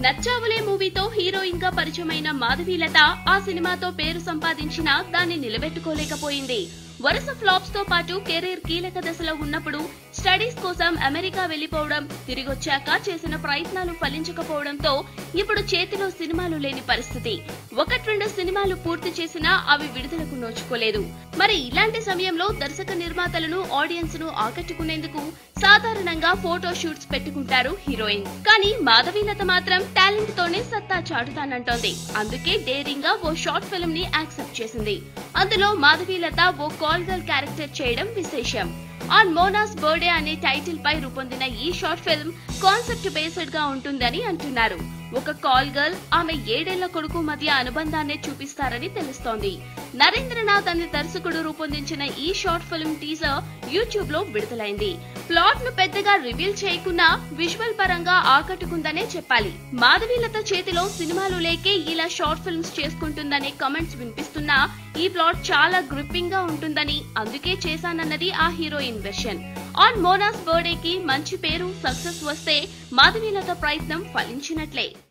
నచ్చావులే మూవీతో హీరోయిన్ గా పరిచయమైన మాధవీలత ఆ సినిమాతో పేరు సంపాదించినా దాన్ని నిలబెట్టుకోలేకపోయింది వరుస ఫ్లాప్స్ తో పాటు కెరీర్ కీలక దశలో ఉన్నప్పుడు స్టడీస్ కోసం అమెరికా వెళ్లిపోవడం తిరిగొచ్చాక చేసిన ప్రయత్నాలు ఫలించకపోవడంతో ఇప్పుడు చేతిలో సినిమాలు లేని పరిస్థితి ఒకటి రెండు సినిమాలు పూర్తి చేసినా అవి విడుదలకు నోచుకోలేదు మరి ఇలాంటి సమయంలో దర్శక నిర్మాతలను ఆడియన్స్ ను ఆకట్టుకునేందుకు సాధారణంగా ఫోటో షూట్స్ పెట్టుకుంటారు హీరోయిన్ కానీ మాధవీలత మాత్రం టాలెంట్ తోనే సత్తా చాటుతానంటోంది అందుకే డేరింగ్ గా ఓ షార్ట్ ఫిల్మ్ ని యాక్సెప్ట్ చేసింది అందులో మాధవీలత ఓ కాల్ గర్ల్ క్యారెక్టర్ చేయడం విశేషం ఆన్ మోనాస్ బర్త్డే అనే టైటిల్ పై రూపొందిన ఈ షార్ట్ ఫిల్మ్ కాన్సెప్ట్ బేస్డ్ గా ఉంటుందని అంటున్నారు ఒక కాల్ గర్ల్ ఆమె ఏడేళ్ల కొడుకు మధ్య అనుబంధాన్ని చూపిస్తారని తెలుస్తోంది నరేంద్రనాథ్ అనే దర్శకుడు రూపొందించిన ఈ షార్ట్ ఫిల్మ్ టీజర్ యూట్యూబ్ లో విడుదలైంది ప్లాట్ ను పెద్దగా రివీల్ చేయకున్నా విజువల్ పరంగా ఆకట్టుకుందనే చెప్పాలి మాధవీలత చేతిలో సినిమాలు లేకే ఇలా షార్ట్ ఫిల్మ్స్ చేసుకుంటుందనే కమెంట్స్ వినిపిస్తున్నా ఈ ప్లాట్ చాలా గ్రిప్పింగ్ గా ఉంటుందని అందుకే చేశానన్నది ఆ heroine version on Mona's birthday కి మంచి పేరు సక్సెస్ వస్తే మాధవీలత ప్రయత్నం ఫలించినట్లే